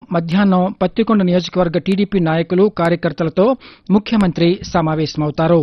మధ్యాహ్నం పత్తికొండ నియోజకవర్గ టీడీపీ నాయకులు కార్యకర్తలతో ముఖ్యమంత్రి సమావేశమవుతారు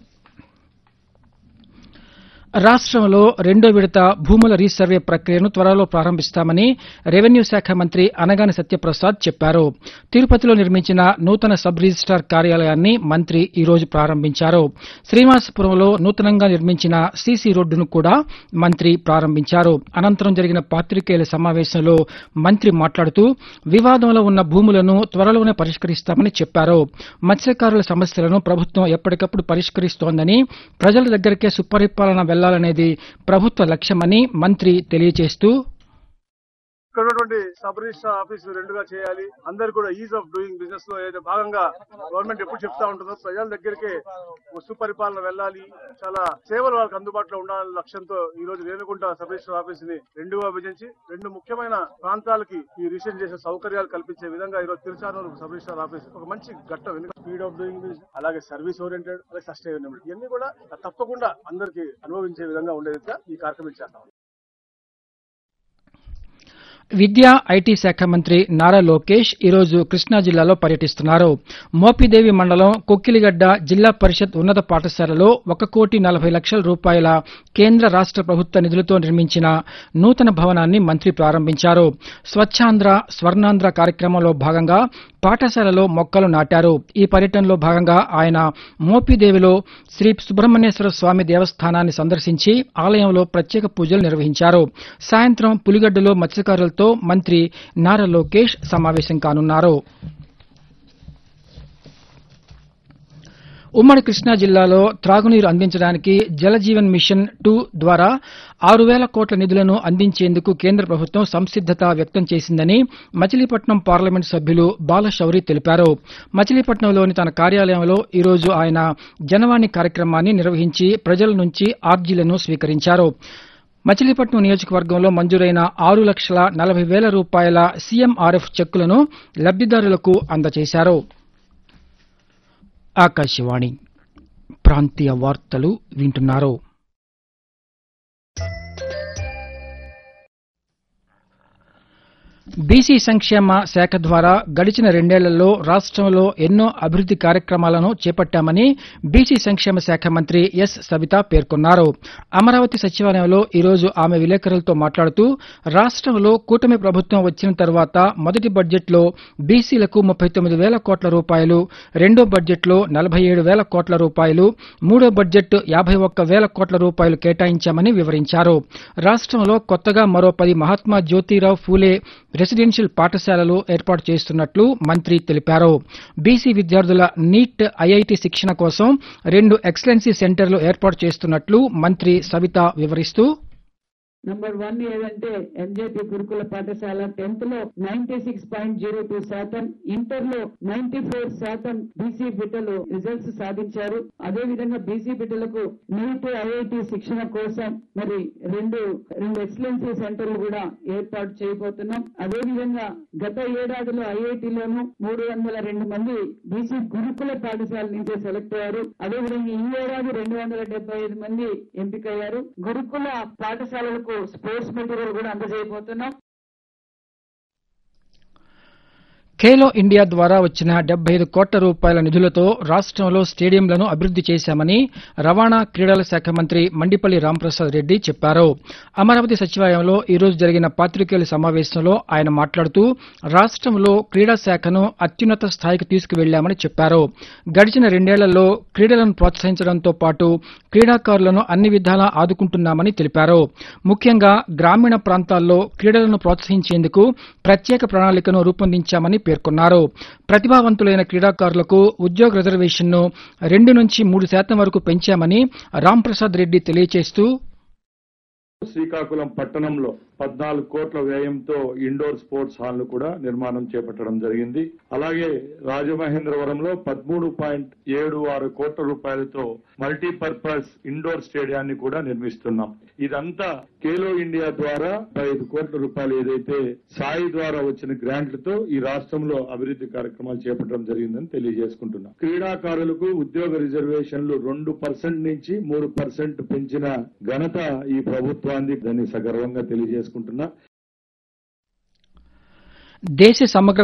రాష్ట్రంలో రెండో విడత భూముల రీసర్వే ప్రక్రియను త్వరలో ప్రారంభిస్తామని రెవెన్యూ శాఖ మంత్రి అనగాని సత్యప్రసాద్ చెప్పారు తిరుపతిలో నిర్మించిన నూతన సబ్ రిజిస్టార్ కార్యాలయాన్ని మంత్రి ఈ రోజు ప్రారంభించారు శ్రీనివాసపురంలో నూతనంగా నిర్మించిన సీసీ రోడ్డును కూడా మంత్రి ప్రారంభించారు అనంతరం జరిగిన పాత్రికేయుల సమావేశంలో మంత్రి మాట్లాడుతూ వివాదంలో ఉన్న భూములను త్వరలోనే పరిష్కరిస్తామని చెప్పారు మత్స్యకారుల సమస్యలను ప్రభుత్వం ఎప్పటికప్పుడు పరిష్కరిస్తోందని ప్రజల దగ్గరికే సుపరిపాలన వెళ్లాలనేది ప్రభుత్వ లక్ష్యమని మంత్రి తెలియజేస్తూ ఇక్కడ ఉన్నటువంటి సబ్ రిజిస్టర్ ఆఫీస్ రెండుగా చేయాలి అందరు కూడా ఈజ్ ఆఫ్ డూయింగ్ బిజినెస్ లో ఏదైతే భాగంగా గవర్నమెంట్ ఎప్పుడు చెప్తా ఉంటుందో ప్రజల దగ్గరికి సుపరిపాలన వెళ్ళాలి చాలా సేవలు వాళ్ళకి అందుబాటులో ఉండాలనే లక్ష్యంతో ఈ రోజు రేణుకుంట సబ్ రిజిస్టర్ ఆఫీస్ ని రెండుగా విభజించి రెండు ముఖ్యమైన ప్రాంతాలకి ఈ రిజిస్టర్ చేసే సౌకర్యాలు కల్పించే విధంగా ఈ రోజు తిరుచానూరు సబ్ రిజిస్టర్ ఆఫీస్ ఒక మంచి ఘట్టం ఎందుకంటే స్పీడ్ ఆఫ్ డూయింగ్ బిజినెస్ అలాగే సర్వీస్ ఓరియంటెడ్ అలాగే సస్టైనబిలిటీ ఇవన్నీ కూడా తప్పకుండా అందరికీ అనుభవించే విధంగా ఉండేదిగా ఈ కార్యక్రమం చేస్తాం విద్యా ఐటీ శాఖ మంత్రి నారా లోకేష్ ఈరోజు కృష్ణా జిల్లాలో పర్యటిస్తున్నారు మోపిదేవి మండలం కొక్కిలిగడ్డ జిల్లా పరిషత్ ఉన్నత పాఠశాలలో ఒక కోటి నలభై లక్షల రూపాయల కేంద్ర రాష్ట ప్రభుత్వ నిధులతో నిర్మించిన నూతన భవనాన్ని మంత్రి ప్రారంభించారు స్వచ్ఛాంధ్ర స్వర్ణాంధ్ర కార్యక్రమంలో భాగంగా పాఠశాలలో మొక్కలు నాటారు ఈ పర్యటనలో భాగంగా ఆయన మోపిదేవిలో శ్రీ సుబ్రహ్మణ్యేశ్వర స్వామి దేవస్థానాన్ని సందర్శించి ఆలయంలో ప్రత్యేక పూజలు నిర్వహించారు సాయంత్రం పులిగడ్డలో మత్స్యకారులతో మంత్రి నారా లోకేష్ సమావేశం కానున్నారు ఉమ్మడి కృష్ణా జిల్లాలో త్రాగునీరు అందించడానికి జలజీవన్ మిషన్ టూ ద్వారా ఆరు వేల కోట్ల నిధులను అందించేందుకు కేంద్ర ప్రభుత్వం సంసిద్దత వ్యక్తం చేసిందని మచిలీపట్నం పార్లమెంట్ సభ్యులు బాలశౌరి తెలిపారు మచిలీపట్నంలోని తన కార్యాలయంలో ఈరోజు ఆయన జనవాణి కార్యక్రమాన్ని నిర్వహించి ప్రజల నుంచి ఆర్జీలను స్వీకరించారు మచిలీపట్నం నియోజకవర్గంలో మంజూరైన ఆరు లక్షల నలభై వేల రూపాయల సీఎంఆర్ఎఫ్ చెక్కులను లబ్దిదారులకు అందజేశారు ఆకాశవాణి ప్రాంతీయ వార్తలు వింటున్నారు బీసీ సంక్షేమ శాఖ ద్వారా గడిచిన రెండేళ్లలో రాష్ట్రంలో ఎన్నో అభివృద్ది కార్యక్రమాలను చేపట్టామని బీసీ సంక్షేమ శాఖ మంత్రి ఎస్ సవిత పేర్కొన్నారు అమరావతి సచివాలయంలో ఈరోజు ఆమె విలేకరులతో మాట్లాడుతూ రాష్ట్రంలో కూటమి ప్రభుత్వం వచ్చిన తర్వాత మొదటి బడ్జెట్లో బీసీలకు ముప్పై తొమ్మిది వేల కోట్ల రూపాయలు రెండో బడ్జెట్లో నలభై ఏడు వేల కోట్ల రూపాయలు మూడో బడ్జెట్ యాభై ఒక్క వేల కోట్ల రూపాయలు కేటాయించామని వివరించారు రాష్ట్రంలో కొత్తగా మరో పది మహాత్మా జ్యోతిరావు ఫూలే రెసిడెన్షియల్ పాఠశాలలు ఏర్పాటు చేస్తున్నట్లు మంత్రి తెలిపారు బీసీ విద్యార్థుల నీట్ ఐఐటి శిక్షణ కోసం రెండు ఎక్సలెన్సీ సెంటర్లు ఏర్పాటు చేస్తున్నట్లు మంత్రి సవిత వివరిస్తూ నంబర్ వన్ ఏదంటే ఎంజేపీ గురుకుల పాఠశాల టెన్త్ లో ninety six point zero two శాతం ఇంటర్ లో నైన్టీ ఫోర్ శాతం బీసీ బిడ్డలు రిజల్ట్స్ సాధించారు అదే విధంగా బీసీ బిడ్డలకు నీట్ ఐఐటి శిక్షణ కోసం మరి రెండు రెండు ఎక్సలెన్సీ సెంటర్లు కూడా ఏర్పాటు చేయబోతున్నాం అదే విధంగా గత ఏడాదిలో ఐఐటిలోను మూడు వందల రెండు మంది బీసీ గురుకుల పాఠశాల నుంచి సెలెక్ట్ అయ్యారు అదే విధంగా ఈ ఏడాది రెండు వందల డెబ్బై ఐదు మంది ఎంపికయ్యారు గురుకుల పాఠశాలలకు స్పోర్ట్స్ మెటీరియల్ కూడా అందజేయబోతున్నాం ఖేలో ఇండియా ద్వారా వచ్చిన డెబ్బై ఐదు కోట్ల రూపాయల నిధులతో రాష్ట్రంలో స్టేడియంలను అభివృద్ది చేశామని రవాణా క్రీడల శాఖ మంత్రి మండిపల్లి రాంప్రసాద్ రెడ్డి చెప్పారు అమరావతి సచివాలయంలో ఈ రోజు జరిగిన పాత్రికేయుల సమావేశంలో ఆయన మాట్లాడుతూ రాష్ట్రంలో క్రీడా శాఖను అత్యున్నత స్థాయికి తీసుకువెళ్లామని చెప్పారు గడిచిన రెండేళ్లలో క్రీడలను ప్రోత్సహించడంతో పాటు క్రీడాకారులను అన్ని విధాలా ఆదుకుంటున్నామని తెలిపారు ముఖ్యంగా గ్రామీణ ప్రాంతాల్లో క్రీడలను ప్రోత్సహించేందుకు ప్రత్యేక ప్రణాళికను రూపొందించామని పేర్కొన్నారు ప్రతిభావంతులైన క్రీడాకారులకు ఉద్యోగ రిజర్వేషన్ను రెండు నుంచి మూడు శాతం వరకు పెంచామని రాంప్రసాద్ రెడ్డి తెలియజేస్తూ శ్రీకాకుళం పట్టణంలో పద్నాలుగు కోట్ల వ్యయంతో ఇండోర్ స్పోర్ట్స్ హాల్ ను కూడా నిర్మాణం చేపట్టడం జరిగింది అలాగే రాజమహేంద్రవరంలో పదమూడు పాయింట్ ఏడు ఆరు కోట్ల రూపాయలతో మల్టీపర్పస్ ఇండోర్ స్టేడియాన్ని కూడా నిర్మిస్తున్నాం ఇదంతా ఖేలో ఇండియా ద్వారా ఐదు కోట్ల రూపాయలు ఏదైతే సాయి ద్వారా వచ్చిన గ్రాంట్లతో ఈ రాష్ట్రంలో అభివృద్ధి కార్యక్రమాలు చేపట్టడం జరిగిందని తెలియజేసుకుంటున్నాం క్రీడాకారులకు ఉద్యోగ రిజర్వేషన్లు రెండు పర్సెంట్ నుంచి మూడు పర్సెంట్ పెంచిన ఘనత ఈ ప్రభుత్వాన్ని దాన్ని సగర్వంగా తెలియజేసుకుంటున్నా దేశ సమగ్ర